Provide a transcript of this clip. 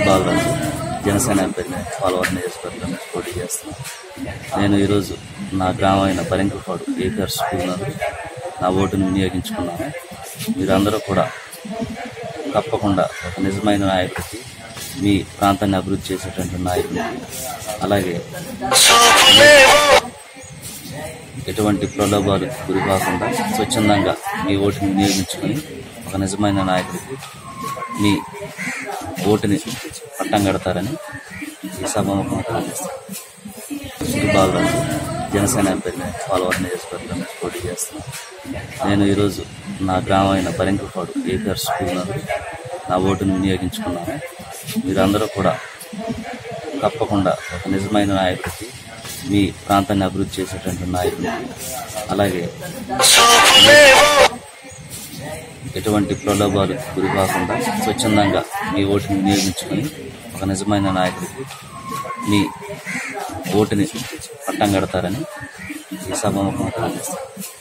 బాలరాజు జనసేన అభ్యర్థి పోలవరం నియోజకవర్గం నుంచి పోటీ చేస్తున్నాను నేను ఈరోజు నా గ్రామం అయిన బరింకపాడు ఏపీఆర్ స్కూల్ నందు నా ఓటును వినియోగించుకున్నాను మీరందరూ కూడా తప్పకుండా ఒక నిజమైన నాయకుడికి మీ ప్రాంతాన్ని అభివృద్ధి చేసేటువంటి నాయకుడికి అలాగే ఎటువంటి ప్రలోభాలు గురి కాకుండా స్వచ్ఛందంగా మీ ఓటుని వినియోగించుకొని ఒక నిజమైన నాయకుడికి మీ ఓటుని పట్టం కడతారని ఈ సభాముఖంగా తెలియజేస్తాను శ్రీ బాలరాజు జనసేన అభ్యర్థి పోలవరం నియోజకవర్గం నుంచి పోటీ చేస్తున్నాను నేను ఈరోజు నా గ్రామం అయిన బరింకపాడు ఏపీఆర్ స్కూల్ నందు నా ఓటును వినియోగించుకున్నాను మీరందరూ కూడా తప్పకుండా ఒక నిజమైన నాయకుడికి మీ ప్రాంతాన్ని అభివృద్ధి చేసేటువంటి నాయకుడికి అలాగే ఎటువంటి ప్రలోభాలు గురి కాకుండా స్వచ్ఛందంగా మీ ఓటుని వినియోగించుకొని ఒక నిజమైన నాయకుడికి మీ ఓటుని పట్టం కడతారని ఈ సభాముఖంగా తెలియజేస్తాను